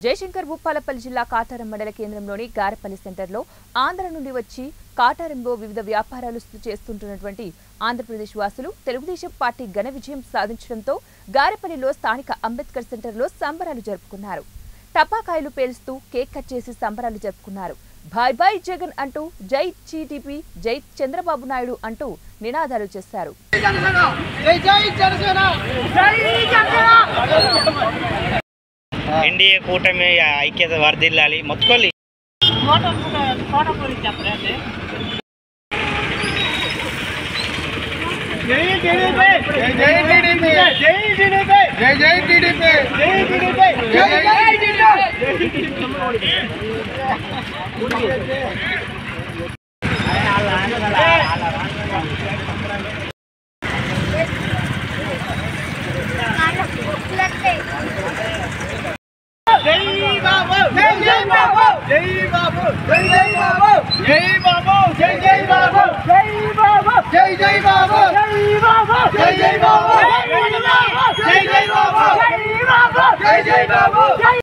జయశంకర్ భూపాలపల్లి జిల్లా కాటారం మండల కేంద్రంలోని గారెపల్లి సెంటర్లో ఆంధ్ర నుండి వచ్చి కాటారంలో వివిధ వ్యాపారాలు చేస్తుంటున్నటువంటి ఆంధ్రప్రదేశ్ వాసులు తెలుగుదేశం పార్టీ ఘన విజయం సాధించడంతో గారెపల్లిలో స్థానిక అంబేద్కర్ సెంటర్లో సంబరాలు జరుపుకున్నారు టపాకాయలు పేలుస్తూ కేక్ కట్ చేసి సంబరాలు జరుపుకున్నారు బాయ్ బాయ్ జగన్ అంటూ జై టీడీపీ జై చంద్రబాబు నాయుడు అంటూ నినాదాలు చేశారు జై జై జనసేన ఎన్డీఏ కూటమి ఐక్యత వర్ధిల్లాలి మొత్తుకోలి జై టీడీపీ జై టీడీపీ జై టీడీపీ జై జై టీడీపీ జై టీడీపీ జై జై టీడీపీ జై బాబు జై జై బాబు జై బాబు జై జై బాబు జై బాబు జై జై బాబు జై బాబు జై జై బాబు జై బాబు జై జై బాబు జై జై బాబు జై జై బాబు జై బాబు జై జై బాబు